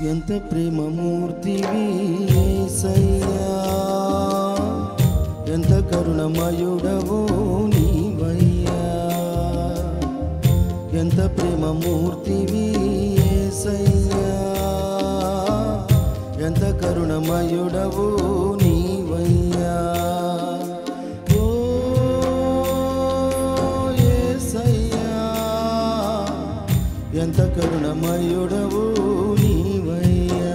ఎంత ప్రేమమూర్తివి యేసయ్యా ఎంత కరుణమయుడవో నీవయ్యా ఎంత ప్రేమమూర్తివి యేసయ్యా ఎంత కరుణమయుడవో నీవయ్యా ఓ యేసయ్యా ఎంత కరుణమయుడవు నీవయ్యా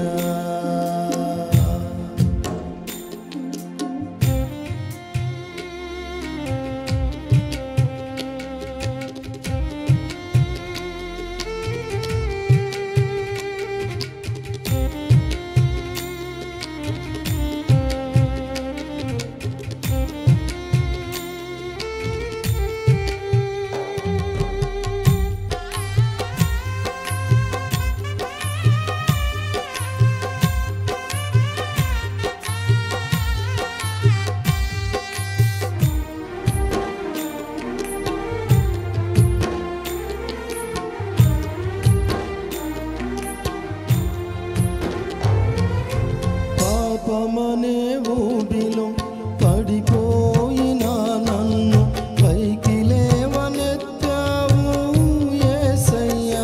పాపమనే ఊబిలో పడిపోయిన నన్ను పైకి లేవనెత్తావు యేసయ్యా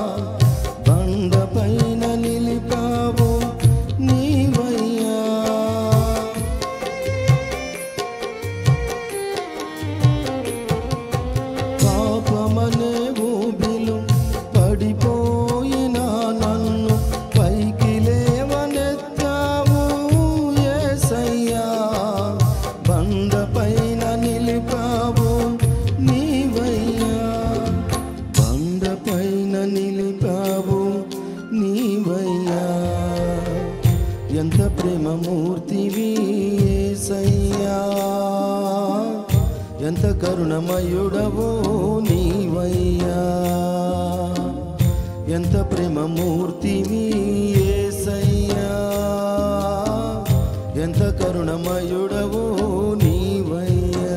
బండపైన నిలిపావు నీవయ్యా పాపమనే ఊబిలో పడిపోయిన నన్ను పైకి లేవనెత్తావు యేసయ్యా బండపైన నిలిపావు నీవయ్యా బండపైన నిలిపావు నీవయ్యా ఎంత ప్రేమమూర్తివి యేసయ్యా ఎంత కరుణమయుడవో నీవయ్యా ఎంత ప్రేమమూర్తివి యేసయ్యా ఎంత కరుణమయుడవో నీవయ్యా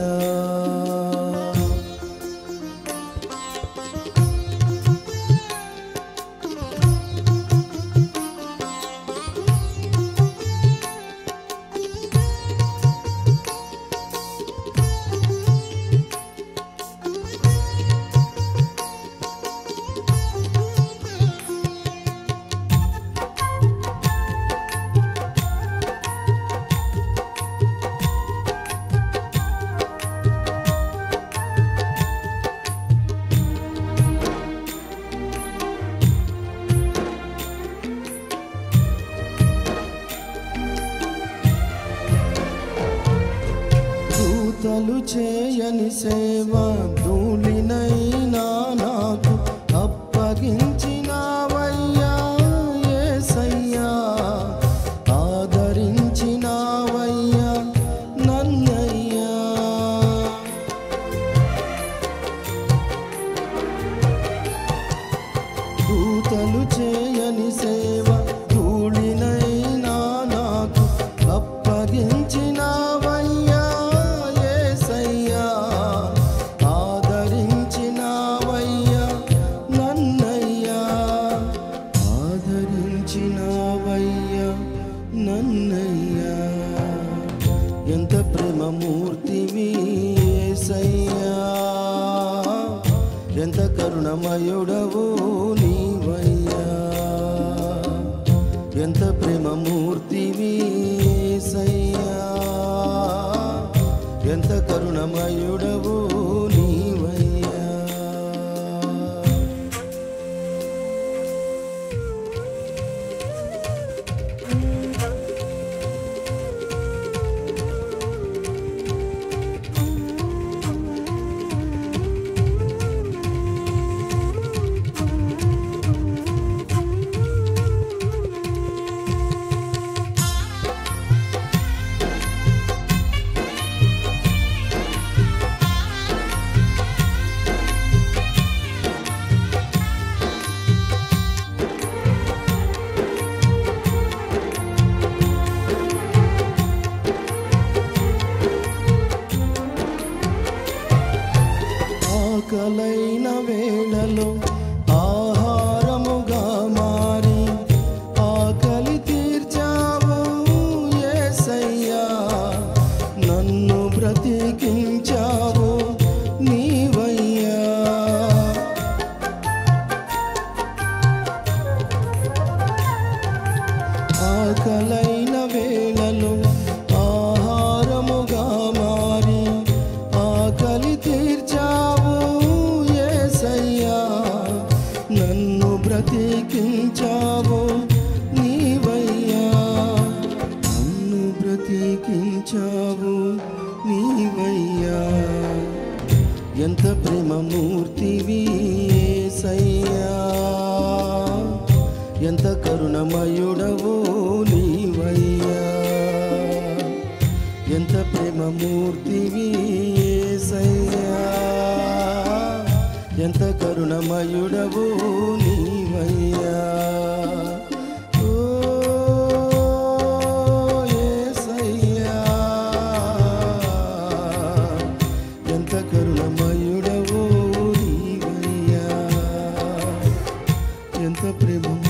దూతలు చేయని సేవ ధూళినైనా నాకు అప్పగించినావయ్యా యేసయ్యా ఆదరించినావయ్యా నన్నయ్యా దూతలు చేయని సేవ ధూళినైనా నాకు అప్పగించినావయ్యా యేసయ్యా ఆదరించినావయ్యా నన్నయ్యా ఆదరించినావయ్యా నన్నయ్యా ఎంత ప్రేమమూర్తివి యేసయ్యా ఎంత కరుణమయుడవు నీవయ్యా ఎంత ప్రేమమూర్తివి యేసయ్యా ఎంత కరుణమయుడవు నీవయ్యా ఆకలైన వేళలో ఆహారముగా మారి ఎంత ప్రేమమూర్తివి యేసయ్యా ఎంత కరుణమయుడవు నీవయ్యా ఎంత ప్రేమమూర్తివి యేసయ్యా ఎంత కరుణమయుడవు నీవయ్యా ఓ యేసయ్యా ఎంత కరుణమయుడవు నీవయ్యా ఎంత ప్రేమ